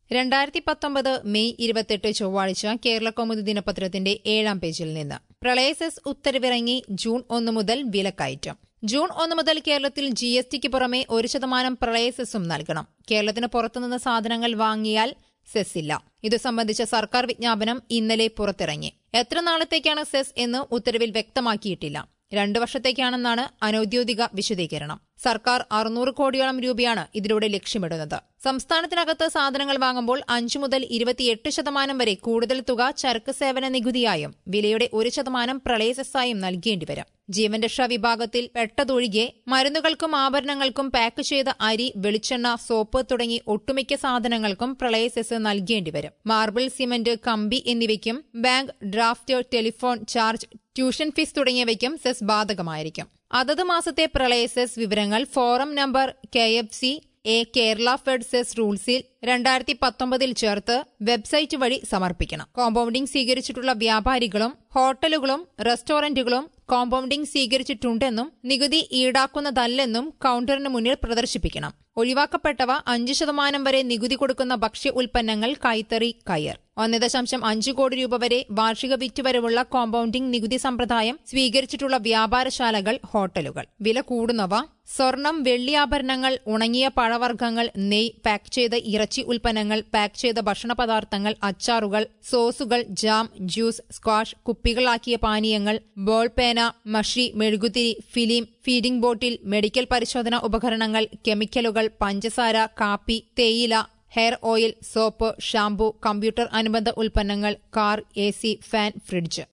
രണ്ടായിരത്തി പത്തൊമ്പത് മെയ് ഇരുപത്തെട്ട് ചൊവ്വാഴ്ച കേരള കൗമുദി ദിനപത്രത്തിന്റെ ഏഴാം പേജിൽ നിന്ന് പ്രളയ സെസ് ഉത്തരവിറങ്ങി ജൂൺ ഒന്ന് മുതൽ വിലക്കയറ്റം ജൂൺ ഒന്ന് മുതൽ കേരളത്തിൽ ജി എസ് ടിക്ക് പുറമെ ഒരു ശതമാനം പ്രളയ സെസ്സും നൽകണം കേരളത്തിന് പുറത്തുനിന്ന് സാധനങ്ങൾ വാങ്ങിയാൽ സെസ് ഇല്ല ഇതു സംബന്ധിച്ച സർക്കാർ വിജ്ഞാപനം ഇന്നലെ പുറത്തിറങ്ങി എത്ര നാളത്തേക്കാണ് സെസ് എന്ന് ഉത്തരവിൽ വ്യക്തമാക്കിയിട്ടില്ല രണ്ടു വർഷത്തേക്കാണെന്നാണ് അനൌദ്യോഗിക വിശദീകരണം സർക്കാർ അറുന്നൂറ് കോടിയോളം രൂപയാണ് ഇതിലൂടെ ലക്ഷ്യമിടുന്നത് സംസ്ഥാനത്തിനകത്ത് സാധനങ്ങൾ വാങ്ങുമ്പോൾ അഞ്ചു മുതൽ ഇരുപത്തിയെട്ട് ശതമാനം വരെ കൂടുതൽ തുക ചരക്ക് സേവന നികുതിയായും വിലയുടെ ഒരു ശതമാനം പ്രളയ സെസ്സായും നൽകേണ്ടി വരും ജീവൻ രക്ഷാ വിഭാഗത്തിൽ പെട്ടതൊഴികെ മരുന്നുകൾക്കും ആഭരണങ്ങൾക്കും പാക്ക് ചെയ്ത അരി വെളിച്ചെണ്ണ സോപ്പ് തുടങ്ങി ഒട്ടുമിക്ക സാധനങ്ങൾക്കും പ്രളയ സെസ് നൽകേണ്ടി വരും മാർബിൾ സിമന്റ് കമ്പി എന്നിവയ്ക്കും bank draft telephone charge tuition fees തുടങ്ങിയവയ്ക്കും സെസ് ബാധകമായിരിക്കും അതത് മാസത്തെ പ്രളയ സെസ് വിവരങ്ങൾ form number K F C A Kerala fed cess റൂൾസിൽ രണ്ടായിരത്തി പത്തൊമ്പതിൽ ചേർത്ത് വെബ്സൈറ്റ് വഴി സമർപ്പിക്കണം കോമ്പൌണ്ടിംഗ് സ്വീകരിച്ചിട്ടുള്ള വ്യാപാരികളും ഹോട്ടലുകളും റെസ്റ്റോറന്റുകളും കോമ്പൌണ്ടിംഗ് സ്വീകരിച്ചിട്ടുണ്ടെന്നും നികുതി ഈടാക്കുന്നതല്ലെന്നും കൌണ്ടറിന് മുന്നിൽ പ്രദർശിപ്പിക്കണം ഒഴിവാക്കപ്പെട്ടവ അഞ്ച് ശതമാനം വരെ നികുതി കൊടുക്കുന്ന ഭക്ഷ്യ ഉൽപ്പന്നങ്ങൾ കൈത്തറി കയർ ഒന്ന് ദശാംശം അഞ്ച് കോടി രൂപ വരെ വാർഷിക വിറ്റുവരവുള്ള കോമ്പൌണ്ടിംഗ് നികുതി സമ്പ്രദായം സ്വീകരിച്ചിട്ടുള്ള വ്യാപാരശാലകൾ ഹോട്ടലുകൾ വില കൂടുന്നവ സ്വർണം വെള്ളിയാഭരണങ്ങൾ ഉണങ്ങിയ പഴവർഗ്ഗങ്ങൾ നെയ് പാക്ക് ചെയ്ത ഇറച്ചി ഉൽപ്പന്നങ്ങൾ പാക്ക് ചെയ്ത ഭക്ഷണ പദാർത്ഥങ്ങൾ അച്ചാറുകൾ സോസുകൾ ജാം ജ്യൂസ് സ്ക്വാഷ് കുപ്പികളാക്കിയ പാനീയങ്ങൾ ബോൾ പേന മഷി മെഴുകുതിരി ഫിലിം ഫീഡിംഗ് ബോട്ടിൽ മെഡിക്കൽ പരിശോധന ഉപകരണങ്ങൾ കെമിക്കലുകൾ പഞ്ചസാര കാപ്പി തേയില hair oil soap shampoo computer അനുബന്ധ ഉൽപ്പന്നങ്ങൾ കാർ എ ഫാൻ ഫ്രിഡ്ജ്